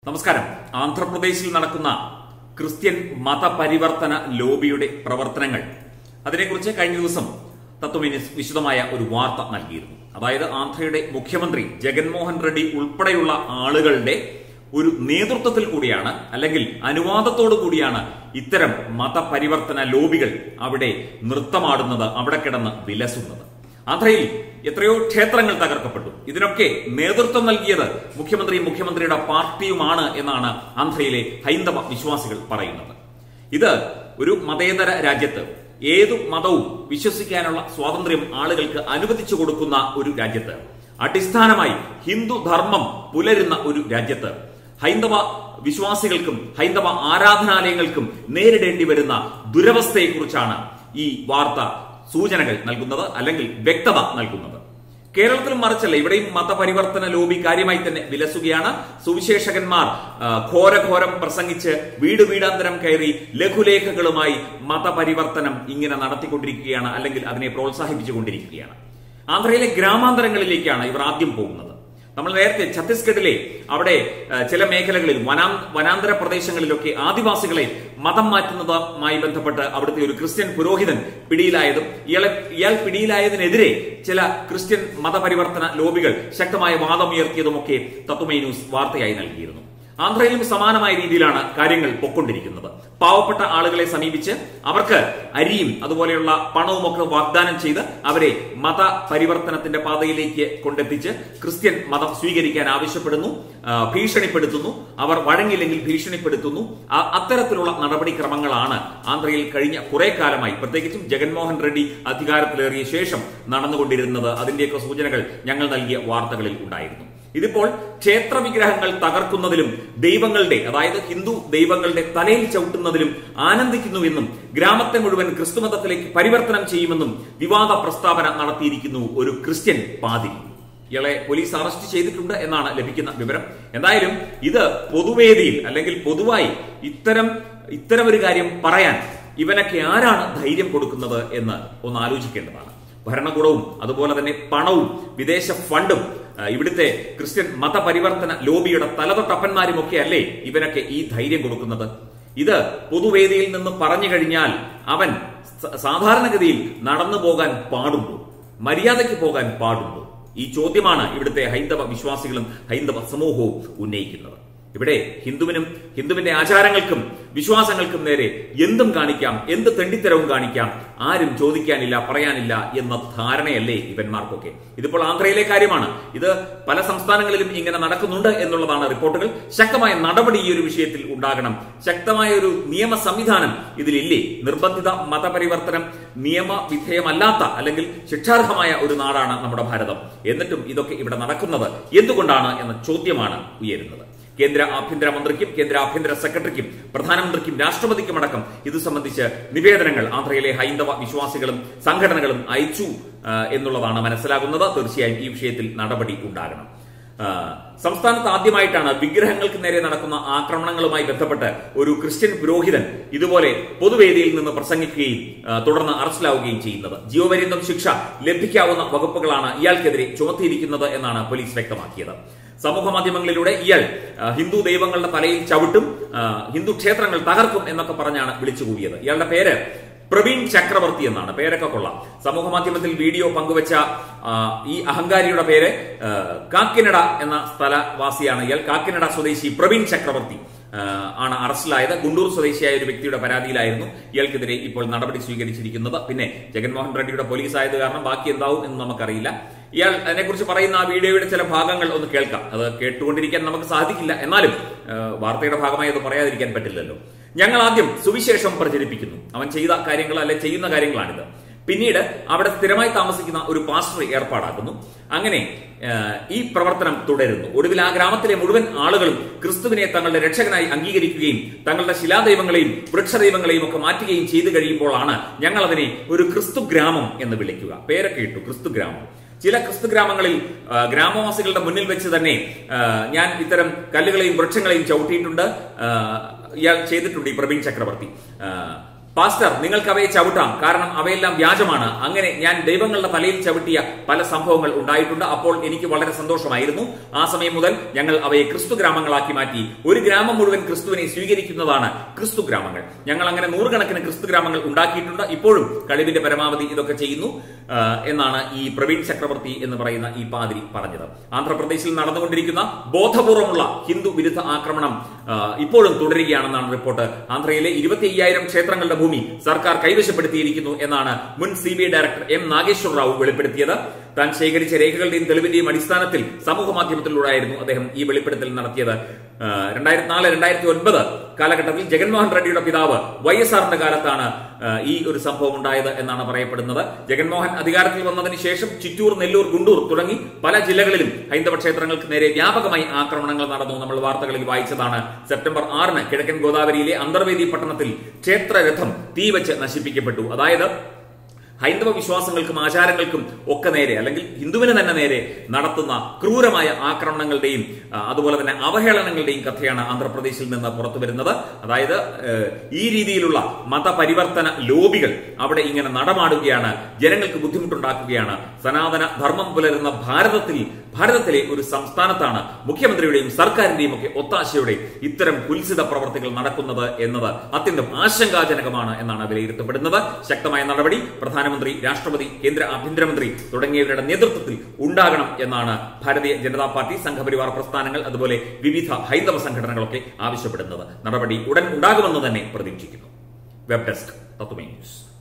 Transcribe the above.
നമസ്കാരം ആന്ധ്രാപ്രദേശിൽ നടക്കുന്ന ക്രിസ്ത്യൻ മതപരിവർത്തന ലോബിയുടെ പ്രവർത്തനങ്ങൾ അതിനെക്കുറിച്ച് കഴിഞ്ഞ ദിവസം തത്വമിനി വിശദമായ ഒരു വാർത്ത നൽകിയിരുന്നു അതായത് ആന്ധ്രയുടെ മുഖ്യമന്ത്രി ജഗൻമോഹൻ റെഡ്ഡി ഉൾപ്പെടെയുള്ള ആളുകളുടെ ഒരു നേതൃത്വത്തിൽ കൂടിയാണ് അല്ലെങ്കിൽ അനുവാദത്തോടു കൂടിയാണ് ഇത്തരം മതപരിവർത്തന ലോബികൾ അവിടെ നൃത്തമാടുന്നത് അവിടെ കിടന്ന് വിലസുന്നത് ആന്ധ്രയിൽ എത്രയോ ക്ഷേത്രങ്ങൾ തകർക്കപ്പെട്ടു ഇതിനൊക്കെ നേതൃത്വം നൽകിയത് മുഖ്യമന്ത്രിയും മുഖ്യമന്ത്രിയുടെ പാർട്ടിയുമാണ് എന്നാണ് ആന്ധ്രയിലെ ഹൈന്ദവ വിശ്വാസികൾ പറയുന്നത് ഇത് ഒരു മതേതര രാജ്യത്ത് ഏതു മതവും വിശ്വസിക്കാനുള്ള സ്വാതന്ത്ര്യം ആളുകൾക്ക് അനുവദിച്ചു കൊടുക്കുന്ന ഒരു രാജ്യത്ത് അടിസ്ഥാനമായി ഹിന്ദു ധർമ്മം പുലരുന്ന ഒരു രാജ്യത്ത് ഹൈന്ദവ വിശ്വാസികൾക്കും ഹൈന്ദവ ആരാധനാലയങ്ങൾക്കും നേരിടേണ്ടി വരുന്ന ദുരവസ്ഥയെക്കുറിച്ചാണ് ഈ വാർത്ത സൂചനകൾ നൽകുന്നത് അല്ലെങ്കിൽ വ്യക്തത നൽകുന്നത് കേരളത്തിലും മറിച്ചല്ല ഇവിടെയും മതപരിവർത്തന ലോബി കാര്യമായി തന്നെ വിലസുകയാണ് സുവിശേഷകന്മാർ ആ, ഘോരഘോരം പ്രസംഗിച്ച് വീട് വീടാന്തരം കയറി ലഘുലേഖകളുമായി മതപരിവർത്തനം ഇങ്ങനെ നടത്തിക്കൊണ്ടിരിക്കുകയാണ് അല്ലെങ്കിൽ അതിനെ പ്രോത്സാഹിപ്പിച്ചുകൊണ്ടിരിക്കുകയാണ് ആന്ധ്രയിലെ ഗ്രാമാന്തരങ്ങളിലേക്കാണ് ഇവർ ആദ്യം പോകുന്നത് നമ്മൾ നേരത്തെ ഛത്തീസ്ഗഡിലെ അവിടെ ആ, ചില മേഖലകളിൽ വനാ വനാന്തര പ്രദേശങ്ങളിലൊക്കെ ആദിവാസികളെ മതം മാറ്റുന്നതുമായി ബന്ധപ്പെട്ട് അവിടുത്തെ ഒരു ക്രിസ്ത്യൻ പുരോഹിതൻ പിടിയിലായതും ഇയാളെ ഇയാൾ പിടിയിലായതിനെതിരെ ചില ക്രിസ്ത്യൻ മതപരിവർത്തന ലോബികൾ ശക്തമായ വാദമുയർത്തിയതുമൊക്കെ തത്വമൈ ന്യൂസ് വാർത്തയായി നൽകിയിരുന്നു ആന്ധ്രയിലും സമാനമായ രീതിയിലാണ് കാര്യങ്ങൾ പൊക്കൊണ്ടിരിക്കുന്നത് പാവപ്പെട്ട ആളുകളെ സമീപിച്ച് അവർക്ക് അരിയും അതുപോലെയുള്ള പണവും ഒക്കെ വാഗ്ദാനം ചെയ്ത് അവരെ മത പരിവർത്തനത്തിന്റെ പാതയിലേക്ക് കൊണ്ടെത്തിച്ച് ക്രിസ്ത്യൻ മതം സ്വീകരിക്കാൻ ആവശ്യപ്പെടുന്നു ആ, ഭീഷണിപ്പെടുത്തുന്നു അവർ വഴങ്ങില്ലെങ്കിൽ ഭീഷണിപ്പെടുത്തുന്നു ആ- അത്തരത്തിലുള്ള നടപടിക്രമങ്ങളാണ് ആന്ധ്രയിൽ കഴിഞ്ഞ കുറെ കാലമായി പ്രത്യേകിച്ചും ജഗൻമോഹൻ റെഡ്ഡി അധികാരത്തിലേറിയ ശേഷം നടന്നുകൊണ്ടിരുന്നത് അതിന്റെയൊക്കെ സൂചനകൾ ഞങ്ങൾ നൽകിയ വാർത്തകളിൽ ഉണ്ടായിരുന്നു ഇതിപ്പോൾ ക്ഷേത്ര വിഗ്രഹങ്ങൾ തകർക്കുന്നതിലും ദൈവങ്ങളുടെ അതായത് ഹിന്ദു ദൈവങ്ങളുടെ തലയിൽ ചവിട്ടുന്നതിലും ആനന്ദിക്കുന്നുവെന്നും ഗ്രാമത്തെ മുഴുവൻ ക്രിസ്തുമതത്തിലേക്ക് പരിവർത്തനം ചെയ്യുമെന്നും വിവാദ പ്രസ്താവന നടത്തിയിരിക്കുന്നു ഒരു ക്രിസ്ത്യൻ പാതിരി ഇയാളെ പോലീസ് അറസ്റ്റ് ചെയ്തിട്ടുണ്ട് എന്നാണ് ലഭിക്കുന്ന വിവരം എന്തായാലും ഇത് പൊതുവേദിയിൽ അല്ലെങ്കിൽ പൊതുവായി ഇത്തരം ഇത്തരം ഒരു കാര്യം പറയാൻ ഇവനൊക്കെ ആരാണ് ധൈര്യം കൊടുക്കുന്നത് എന്ന് ഒന്ന് ആലോചിക്കേണ്ടതാണ് ഭരണകൂടവും അതുപോലെ തന്നെ പണവും വിദേശ ഫണ്ടും ആ, ഇവിടുത്തെ ക്രിസ്ത്യൻ മതപരിവർത്തന ലോബിയുടെ തലതൊട്ടപ്പന്മാരും ഒക്കെ അല്ലേ ഇവനൊക്കെ ഈ ധൈര്യം കൊടുക്കുന്നത് ഇത് പൊതുവേദിയിൽ നിന്ന് പറഞ്ഞു കഴിഞ്ഞാൽ അവൻ സ- സാധാരണഗതിയിൽ നടന്നു പോകാൻ പാടുണ്ടോ മര്യാദയ്ക്ക് പോകാൻ പാടുണ്ടോ ഈ ചോദ്യമാണ് ഇവിടുത്തെ ഹൈന്ദവ വിശ്വാസികളും ഹൈന്ദവ സമൂഹവും ഉന്നയിക്കുന്നത് ഇവിടെ ഹിന്ദുവിനും ഹിന്ദുവിന്റെ ആചാരങ്ങൾക്കും വിശ്വാസങ്ങൾക്കും നേരെ എന്തും കാണിക്കാം എന്ത് തെണ്ടിത്തരവും കാണിക്കാം ആരും ചോദിക്കാനില്ല പറയാനില്ല എന്ന ധാരണയല്ലേ ഇവന്മാർക്കൊക്കെ ഇതിപ്പോൾ ആന്ധ്രയിലെ കാര്യമാണ് ഇത് പല സംസ്ഥാനങ്ങളിലും ഇങ്ങനെ നടക്കുന്നുണ്ട് എന്നുള്ളതാണ് റിപ്പോർട്ടുകൾ ശക്തമായ നടപടി ഈ ഒരു വിഷയത്തിൽ ഉണ്ടാകണം ശക്തമായ ഒരു നിയമ സംവിധാനം ഇതിലില്ലേ നിർബന്ധിത മതപരിവർത്തനം നിയമവിധേയമല്ലാത്ത അല്ലെങ്കിൽ ശിക്ഷാർഹമായ ഒരു നാടാണ് നമ്മുടെ ഭാരതം എന്നിട്ടും ഇതൊക്കെ ഇവിടെ നടക്കുന്നത് എന്തുകൊണ്ടാണ് എന്ന ചോദ്യമാണ് ഉയരുന്നത് കേന്ദ്ര ആഭ്യന്തര മന്ത്രിക്കും കേന്ദ്ര ആഭ്യന്തര സെക്രട്ടറിക്കും പ്രധാനമന്ത്രിക്കും രാഷ്ട്രപതിക്കുമടക്കം ഇത് സംബന്ധിച്ച് നിവേദനങ്ങൾ ആന്ധ്രയിലെ ഹൈന്ദവ വിശ്വാസികളും സംഘടനകളും അയച്ചു ആ, എന്നുള്ളതാണ് മനസ്സിലാകുന്നത് തീർച്ചയായും ഈ വിഷയത്തിൽ നടപടി ഉണ്ടാകണം ആ, സംസ്ഥാനത്ത് ആദ്യമായിട്ടാണ് വിഗ്രഹങ്ങൾക്ക് നേരെ നടക്കുന്ന ആക്രമണങ്ങളുമായി ബന്ധപ്പെട്ട് ഒരു ക്രിസ്ത്യൻ പുരോഹിതൻ ഇതുപോലെ പൊതുവേദിയിൽ നിന്ന് പ്രസംഗിക്കുകയും ആ, തുടർന്ന് അറസ്റ്റിലാവുകയും ചെയ്യുന്നത് ജീവപര്യന്തം ശിക്ഷ ലഭിക്കാവുന്ന വകുപ്പുകളാണ് ഇയാൾക്കെതിരെ ചുമത്തിയിരിക്കുന്നത് എന്നാണ് പോലീസ് വ്യക്തമാക്കിയത് സമൂഹ മാധ്യമങ്ങളിലൂടെ ഇയാൾ ആ, ഹിന്ദു ദൈവങ്ങളുടെ തലയിൽ ചവിട്ടും ആ, ഹിന്ദു ക്ഷേത്രങ്ങൾ തകർക്കും എന്നൊക്കെ പറഞ്ഞാണ് വിളിച്ചുകൂടിയത് ഇയാളുടെ പേര് പ്രവീൺ ചക്രവർത്തി എന്നാണ് പേരൊക്കെ കൊള്ളാം സമൂഹ മാധ്യമത്തിൽ വീഡിയോ പങ്കുവച്ച ആ, ഈ അഹങ്കാരിയുടെ പേര് ആ, കാക്കിനഡ എന്ന സ്ഥലവാസിയാണ് ഇയാൾ കാക്കിനഡ സ്വദേശി പ്രവീൺ ചക്രവർത്തി ആ, ആണ് അറസ്റ്റിലായത് ഗുണ്ടൂർ സ്വദേശിയായ ഒരു വ്യക്തിയുടെ പരാതിയിലായിരുന്നു ഇയാൾക്കെതിരെ ഇപ്പോൾ നടപടി സ്വീകരിച്ചിരിക്കുന്നത് പിന്നെ ജഗൻമോഹൻ റെഡ്ഡിയുടെ പോലീസ് ആയത് കാരണം ബാക്കി എന്താവും എന്ന് നമുക്കറിയില്ല ഇയാൾ അതിനെക്കുറിച്ച് പറയുന്ന ആ വീഡിയോയുടെ ചില ഭാഗങ്ങൾ ഒന്ന് കേൾക്കാം അത് കേട്ടുകൊണ്ടിരിക്കാൻ നമുക്ക് സാധിക്കില്ല എന്നാലും ആ, വാർത്തയുടെ ഭാഗമായി അത് പറയാതിരിക്കാൻ പറ്റില്ലല്ലോ ഞങ്ങൾ ആദ്യം സുവിശേഷം പ്രചരിപ്പിക്കുന്നു അവൻ ചെയ്ത കാര്യങ്ങൾ അല്ലെ ചെയ്യുന്ന കാര്യങ്ങളാണിത് പിന്നീട് അവിടെ സ്ഥിരമായി താമസിക്കുന്ന ഒരു പാസ്റ്റർ ഏർപ്പാടാക്കുന്നു അങ്ങനെ ആ, ഈ പ്രവർത്തനം തുടരുന്നു ഒടുവിൽ ആ ഗ്രാമത്തിലെ മുഴുവൻ ആളുകളും ക്രിസ്തുവിനെ തങ്ങളുടെ രക്ഷകനായി അംഗീകരിക്കുകയും തങ്ങളുടെ ശിലാദൈവങ്ങളെയും വൃക്ഷദൈവങ്ങളെയും ഒക്കെ മാറ്റുകയും ചെയ്തു കഴിയുമ്പോഴാണ് ഞങ്ങൾ അതിനെ ഒരു ക്രിസ്തു ഗ്രാമം എന്ന് വിളിക്കുക പേരൊക്കെ ഇട്ടു ക്രിസ്തു ഗ്രാമം ചില ക്രിസ്തു ഗ്രാമങ്ങളിൽ ആ, ഗ്രാമവാസികളുടെ മുന്നിൽ വെച്ച് തന്നെ ആ, ഞാൻ ഇത്തരം കല്ലുകളെയും വൃക്ഷങ്ങളെയും ചവിട്ടിയിട്ടുണ്ട് ആ, ഇയാൾ ചെയ്തിട്ടുണ്ട് ഈ പ്രവീൺ ചക്രവർത്തി ആ, പാസ്റ്റർ നിങ്ങൾക്ക് അവയെ ചവിട്ടാം കാരണം അവയെല്ലാം വ്യാജമാണ് അങ്ങനെ ഞാൻ ദൈവങ്ങളുടെ തലയിൽ ചവിട്ടിയ പല സംഭവങ്ങൾ ഉണ്ടായിട്ടുണ്ട് അപ്പോൾ എനിക്ക് വളരെ സന്തോഷമായിരുന്നു ആ സമയം മുതൽ ഞങ്ങൾ അവയെ ക്രിസ്തു ഗ്രാമങ്ങളാക്കി മാറ്റി ഒരു ഗ്രാമം മുഴുവൻ ക്രിസ്തുവിനെ സ്വീകരിക്കുന്നതാണ് ക്രിസ്തു ഗ്രാമങ്ങൾ ഞങ്ങൾ അങ്ങനെ നൂറുകണക്കിന് ക്രിസ്തു ഗ്രാമങ്ങൾ ഉണ്ടാക്കിയിട്ടുണ്ട് ഇപ്പോഴും കഴിവിന്റെ പരമാവധി ഇതൊക്കെ ചെയ്യുന്നു ആ, എന്നാണ് ഈ പ്രവീൺ ചക്രവർത്തി എന്ന് പറയുന്ന ഈ പാതിരി പറഞ്ഞത് ആന്ധ്രാപ്രദേശിൽ നടന്നുകൊണ്ടിരിക്കുന്ന ബോധപൂർവമുള്ള ഹിന്ദു വിരുദ്ധ ആക്രമണം ആ, ഇപ്പോഴും തുടരുകയാണെന്നാണ് റിപ്പോർട്ട് ആന്ധ്രയിലെ ഇരുപത്തി അയ്യായിരം ക്ഷേത്രങ്ങളുടെ ഭൂമി സർക്കാർ കൈവശപ്പെടുത്തിയിരിക്കുന്നു എന്നാണ് മുൻ C B I director M Nageswar Rao വെളിപ്പെടുത്തിയത് താൻ ശേഖരിച്ച രേഖകളുടെയും തെളിവിന്റെയും അടിസ്ഥാനത്തിൽ സമൂഹ മാധ്യമത്തിലൂടെയായിരുന്നു അദ്ദേഹം ഈ വെളിപ്പെടുത്തൽ നടത്തിയത് രണ്ടായിരത്തി നാല് രണ്ടായിരത്തി ഒൻപത് കാലഘട്ടത്തിൽ ജഗൻമോഹൻ റെഡ്ഡിയുടെ പിതാവ് വൈ എസ് ആറിന്റെ കാലത്താണ് ആ, ഈ ഒരു സംഭവം ഉണ്ടായത് എന്നാണ് പറയപ്പെടുന്നത് ജഗൻമോഹൻ അധികാരത്തിൽ വന്നതിന് ശേഷം ചിറ്റൂർ നെല്ലൂർ ഗുണ്ടൂർ തുടങ്ങി പല ജില്ലകളിലും ഹൈന്ദവ ക്ഷേത്രങ്ങൾക്ക് നേരെ വ്യാപകമായി ആക്രമണങ്ങൾ നടന്നു നമ്മൾ വാർത്തകളിൽ വായിച്ചതാണ് സെപ്റ്റംബർ ആറിന് കിഴക്കൻ ഗോദാവരിയിലെ അന്തർവേദി പട്ടണത്തിൽ ക്ഷേത്രരഥം തീവച്ച് നശിപ്പിക്കപ്പെട്ടു അതായത് ഹൈന്ദവ വിശ്വാസങ്ങൾക്കും ആചാരങ്ങൾക്കും ഒക്കെ നേരെ അല്ലെങ്കിൽ ഹിന്ദുവിന് തന്നെ നേരെ നടത്തുന്ന ക്രൂരമായ ആക്രമണങ്ങളുടെയും ആ, അതുപോലെ തന്നെ അവഹേളനങ്ങളുടെയും കഥയാണ് ആന്ധ്രാപ്രദേശിൽ നിന്ന് പുറത്തു വരുന്നത് അതായത് ഏഹ്, ഈ രീതിയിലുള്ള മതപരിവർത്തന ലോബികൾ അവിടെ ഇങ്ങനെ നടമാടുകയാണ് ജനങ്ങൾക്ക് ബുദ്ധിമുട്ടുണ്ടാക്കുകയാണ് സനാതന ധർമ്മം പുലരുന്ന ഭാരതത്തിൽ ഭാരതത്തിലെ ഒരു സംസ്ഥാനത്താണ് മുഖ്യമന്ത്രിയുടെയും സർക്കാരിന്റെയും ഒക്കെ ഒത്താശയോടെ ഇത്തരം കുൽസിത പ്രവർത്തികൾ നടക്കുന്നത് എന്നത് അത്യന്തം ആശങ്കാജനകമാണ് എന്നാണ് വിലയിരുത്തപ്പെടുന്നത് ശക്തമായ നടപടി പ്രധാനമന്ത്രി രാഷ്ട്രപതി കേന്ദ്ര ആഭ്യന്തരമന്ത്രി തുടങ്ങിയവരുടെ നേതൃത്വത്തിൽ ഉണ്ടാകണം എന്നാണ് ഭാരതീയ ജനതാ പാർട്ടി സംഘപരിവാർ പ്രസ്ഥാനങ്ങൾ അതുപോലെ വിവിധ ഹൈന്ദവ സംഘടനകളൊക്കെ ആവശ്യപ്പെടുന്നത് നടപടി ഉടൻ ഉണ്ടാകുമെന്ന് തന്നെ പ്രതീക്ഷിക്കുന്നു വെബ് ഡെസ്ക് തത്വമേ ന്യൂസ്